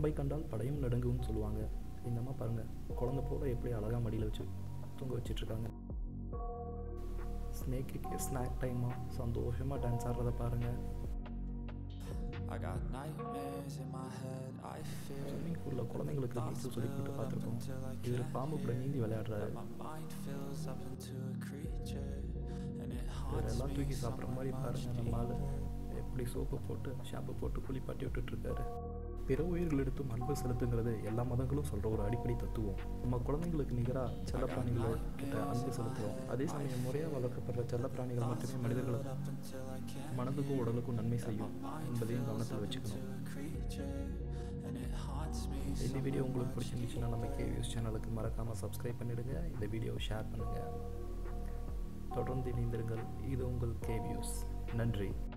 பாம்பை கண்டால் படையும் நடுங்கும்னு சொல்லுவாங்க இந்த அம்மா பாருங்கள் குழந்தை போல எப்படி அழகாக மடியில் வச்சு தூங்க வச்சிட்ருக்காங்க ஸ்னேக்கு ஸ்நாக் டைமாக சந்தோஷமாக டான்ஸ் ஆடுறத பாருங்கள் I got nightmares in my head. I fear swimming பூலில் குழந்தைங்களுக்கு நீச்சல் சொல்லி கொடுத்து பார்த்துருக்கோம் இதில் பாம்பு கூட நீந்தி விளையாடுறாரு my mind fills up into a creature, and it இவர் haunts எல்லாம் me தூக்கி so சாப்பிட்ற மாதிரி பாருங்க much நம்ம ஆளு deeper. எப்படி சோப்பு போட்டு ஷாம்பு போட்டு குளிப்பாட்டி விட்டுட்டு இருக்காரு பிற உயிர்களிடத்தும் அன்பு செலுத்துங்கிறது எல்லா மதங்களும் சொல்கிற ஒரு அடிப்படை தத்துவம் நம்ம குழந்தைங்களுக்கு நிகராக செல்லப்பிராணிகளோட கிட்ட அன்பு செலுத்துகிறோம் அதே சமயம் முறையாக வளர்க்கப்படுற செல்லப்பிராணிகள் மட்டுமே மனிதர்கள் Up until I can't மனதுக்கும் உடலுக்கும் நன்மை செய்யும் என்பதையும் கவனத்தில் வச்சுக்கணும் a creature, and it haunts me இந்த வீடியோ உங்களுக்கு பிடிச்சிருந்துச்சுன்னா நம்ம கேவிஎஸ் சேனலுக்கு மறக்காமல் சப்ஸ்கிரைப் பண்ணிடுங்க இந்த வீடியோவை ஷேர் பண்ணுங்கள் தொடர்ந்து இணைந்திருங்கள் இது உங்கள் கேவியூஸ் நன்றி